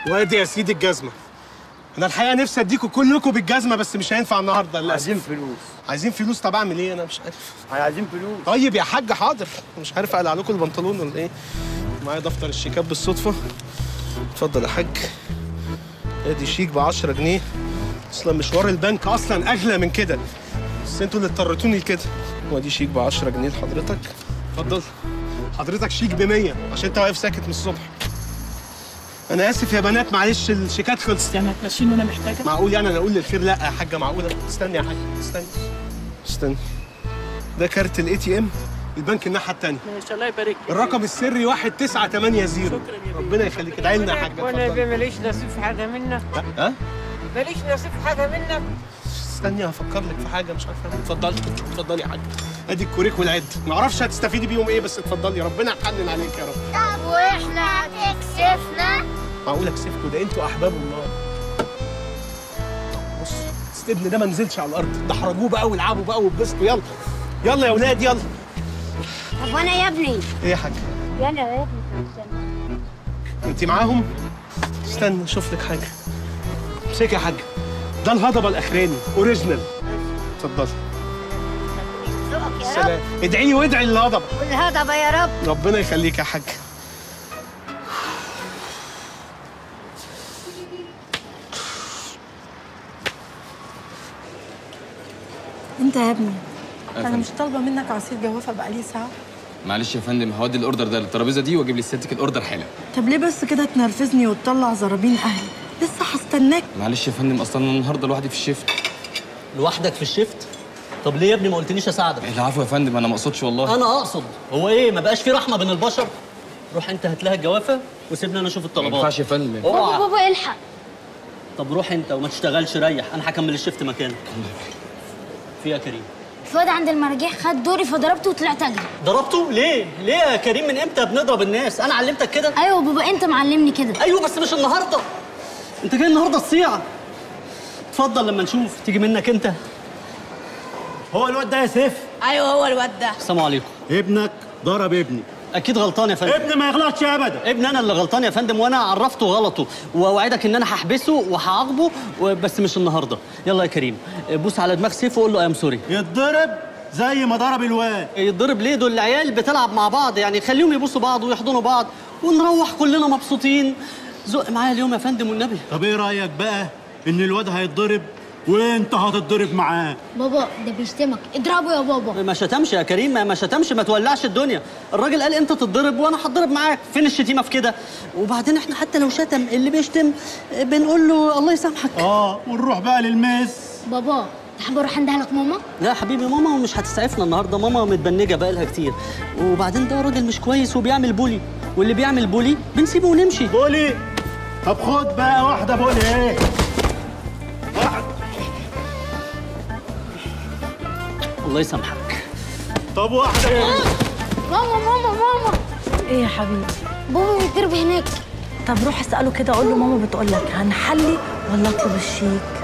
وادي يا سيدي الجزمه انا الحقيقه نفسي اديكم كلكم بالجزمه بس مش هينفع النهارده للاسف عايزين فلوس عايزين فلوس طب اعمل ايه انا مش عارف عايزين فلوس طيب يا حاج حاضر مش عارف اقلع لكم البنطلون ولا ايه معايا دفتر الشيكات بالصدفه اتفضل يا حاج ادي شيك ب 10 جنيه اصلا مشوار البنك اصلا اغلى من كده بس انتوا اللي اضطريتوني لكده وادي شيك ب 10 جنيه لحضرتك اتفضل حضرتك شيك ب 100 عشان انت واقف ساكت من الصبح انا اسف يا بنات معلش الشيكات خلصت يعني هتمشيني وانا محتاجه معقول يعني انا اقول للخير لا يا حاجه معقوله استني يا حاجه استني استني ده كارت الاي تي ام البنك الناحيه الثانيه ماشي الله يبارك لك. الرقم السري 1980 شكرا يا بيه. ربنا يخليك ادعي لنا يا حاج وانا اتفضل. ماليش نصيب في حاجه منك ها ماليش نصيب في حاجه منك استني هفكر لك في حاجه مش عارفه اتفضلي اتفضلي يا حاج ادي الكوريك والعد ما اعرفش هتستفيدي بيهم ايه بس اتفضلي ربنا يحنن عليك يا رب طب واحنا هتكسفنا معقول اكسفكوا ده انتوا احباب الله بص استبن ده ما نزلش على الارض ده حرجوه بقى والعبوا بقى واتبسطوا يلا يلا يا ولاد يلا طب وانا يا ابني ايه يا حاج يلا يا ابني انت معاهم استنى اشوف لك حاجه امسكي يا حاج ده الهضبه الاخراني اوريجينال اتفضلي ذوقك يا رب سلام ادعي لي وادعي للهضبه والهضبه يا رب ربنا يخليك يا حاج انت يا ابني انا مش طالبه منك عصير جوافه بقالي ساعه معلش يا فندم هودي الاوردر ده للترابيزه دي واجيب لي سيادتك الاوردر حالا طب ليه بس كده تنرفزني وتطلع زرابين اهلي لسه هستناك معلش يا فندم اصلا انا النهارده لوحدي في الشيفت لوحدك في الشيفت طب ليه يا ابني ما قلتليش اساعدك العفو يا فندم انا ما اقصدش والله انا اقصد هو ايه ما بقاش في رحمه بين البشر روح انت هات لها الجوافه وسيبني انا اشوف ما الطلبات ينفعش يا فندم بابا اوعى بابا الحق طب روح انت وما تشتغلش ريح انا هكمل الشيفت مكانك في يا كريم الواد عند المراجيح خد دوري فضربته وطلعت اجري ضربته ليه ليه يا كريم من امتى بنضرب الناس انا علمتك كده ايوه بابا انت معلمني كده ايوه بس مش النهارده انت جاي النهارده تصيع اتفضل لما نشوف تيجي منك انت هو الواد ده يا سيف ايوه هو الواد ده السلام عليكم ابنك ضرب ابني اكيد غلطان يا فندم ابني ما يغلطش ابدا ابن انا اللي غلطان يا فندم وانا عرفته غلطه واوعدك ان انا هحبسه وهعاقبه بس مش النهارده يلا يا كريم بوس على دماغ سيف وقول له ام سوري يتضرب زي ما ضرب الواد يتضرب ليه دول العيال بتلعب مع بعض يعني خليهم يبوسوا بعض ويحضنوا بعض ونروح كلنا مبسوطين زق معايا اليوم يا فندم والنبي طب ايه رايك بقى ان الواد هيتضرب وانت هتتضرب معاه بابا ده بيشتمك اضربه يا بابا ما شتمش يا كريم ما- ما شتمش ما تولعش الدنيا الراجل قال انت تتضرب وانا هتضرب معاك فين الشتيمه في كده وبعدين احنا حتى لو شتم اللي بيشتم بنقول له الله يسامحك اه ونروح بقى للمس بابا تحب اروح عند اهلك ماما لا يا حبيبي ماما مش هتسعفنا النهارده ماما متبنجه بقالها كتير وبعدين ده راجل مش كويس وبيعمل بولي واللي بيعمل بولي بنسيبه ونمشي بولي طب خد بقى واحده بولي ايه الله يسامحك طب واحده ايه ماما ماما ماما ايه يا حبيبي بابا بيتضرب هناك طب روح اساله كده قول له ماما بتقول لك هنحلي ولا اطلب الشيك